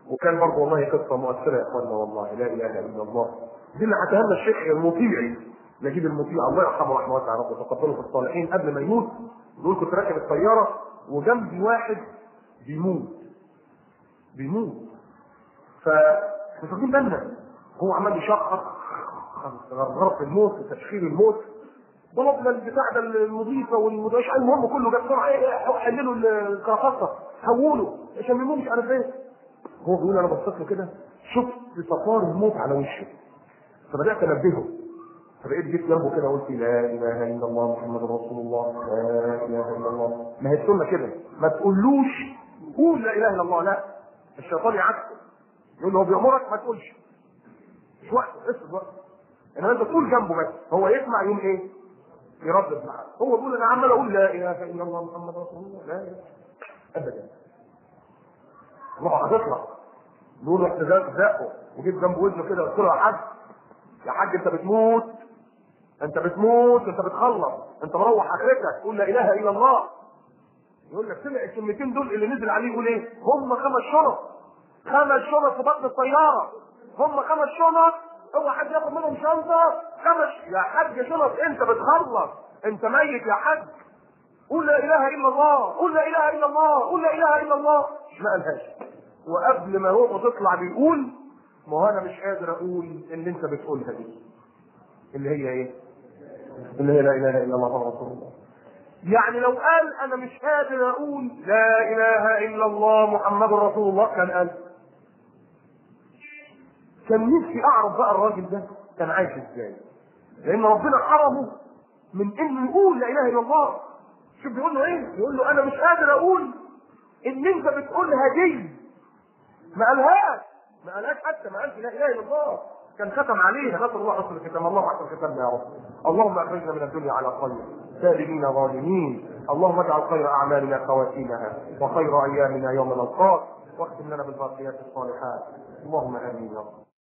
وكان برضه والله قصه مؤثره يا اخوانا والله لا اله الا الله دي اللي حكاها لنا الشيخ المطيعي نجيب المطيع الله يرحمه رحمه واسعه يا رب وتقبله في الصالحين قبل ما يموت بيقول كنت راكب الطياره وجنبي واحد بيموت بيموت ف مش واخدين بالنا هو عمال يشخص غرغرة الموت وتشخير الموت ضربنا البتاع ده المضيفه والمدرس المهم كله جاب بسرعه ايه إيه، حللوا الكرافته حولوا عشان يموت مش عارف ايه هو بيقول انا بصيت له كده شفت صفار الموت على وشه فبدات انبهه فبقيت جيت جنبه كده قلت لا اله الا الله محمد رسول الله لا اله الا الله ما هي السنه كده ما تقولوش قول لا اله الا الله لا الشيطان يعكسه يقول له هو بيامرك ما تقولش مش وقت اسكت بقى انما انت تقول جنبه بس هو يسمع يوم ايه؟ يردد معاه هو بيقول انا عمال اقول لا اله الا الله محمد رسول الله لا اله ابدا روح هتطلع نقول رحت زقه وجيت جنب ودنه كده قلت له يا حاج يا حاج انت بتموت انت بتموت انت بتخلص انت مروح اخرتك تقول لا اله الا الله يقول لك سمع الكلمتين دول اللي نزل عليه يقول ايه هم خمس شنط خمس شنط في بطن الطياره هم خمس شنط هو حد ياخد منهم شنطه خمس يا حاج شنط انت بتخلص انت ميت يا حاج قول لا اله الا الله قول لا اله الا الله قول لا اله الا الله ما قالهاش وقبل ما روحه تطلع بيقول ما هو انا مش قادر اقول اللي انت بتقولها دي اللي هي ايه اللي هي لا اله الا الله محمد رسول الله يعني لو قال انا مش قادر اقول لا اله الا الله محمد رسول الله كان قال كان نفسي اعرف بقى الراجل ده كان عايش ازاي لان ربنا حرمه من انه يقول لا اله الا الله شوف بيقول له ايه يقول له انا مش قادر اقول ان انت بتقولها دي ما قالهاش ما قالهاش حتى ما قالش لا اله الا الله كان ختم عليها نسال الله حسن الختام الله حسن ختامنا يا رب اللهم اخرجنا من الدنيا على خير سالمين ظالمين اللهم اجعل خير اعمالنا خواتيمها وخير ايامنا يوم نلقاك واختم لنا بالباقيات الصالحات اللهم امين يا رب